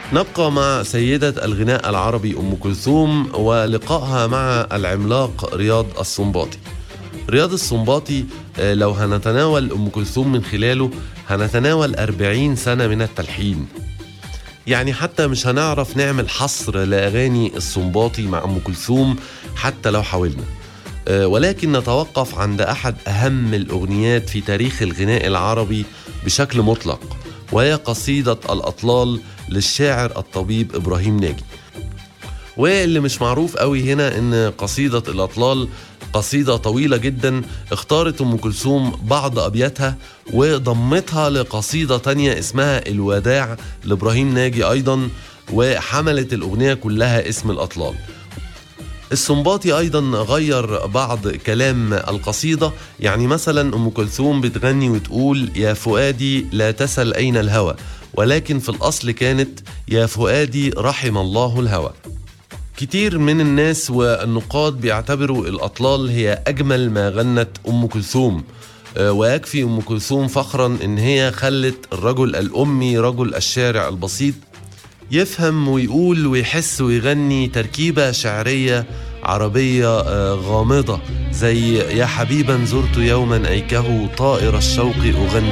نبقى مع سيدة الغناء العربي أم كلثوم ولقائها مع العملاق رياض السنباطي رياض السنباطي آه، لو هنتناول أم كلثوم من خلاله هنتناول أربعين سنة من التلحين يعني حتى مش هنعرف نعمل حصر لأغاني السنباطي مع أم كلثوم حتى لو حاولنا آه، ولكن نتوقف عند أحد أهم الأغنيات في تاريخ الغناء العربي بشكل مطلق وهي قصيدة الأطلال للشاعر الطبيب إبراهيم ناجي واللي مش معروف قوي هنا ان قصيدة الأطلال قصيدة طويلة جدا اختارت أم كلثوم بعض أبياتها وضمتها لقصيدة تانية اسمها الوداع لإبراهيم ناجي أيضا وحملت الأغنية كلها اسم الأطلال السنباطي ايضا غير بعض كلام القصيده يعني مثلا ام كلثوم بتغني وتقول يا فؤادي لا تسل اين الهوى ولكن في الاصل كانت يا فؤادي رحم الله الهوى كتير من الناس والنقاد بيعتبروا الأطلال هي أجمل ما غنت أم كلثوم آه، ويكفي أم كلثوم فخرا إن هي خلت الرجل الأمي رجل الشارع البسيط يفهم ويقول ويحس ويغني تركيبة شعرية عربية آه، غامضة زي يا حبيبا زرت يوما أيكه طائر الشوق أغني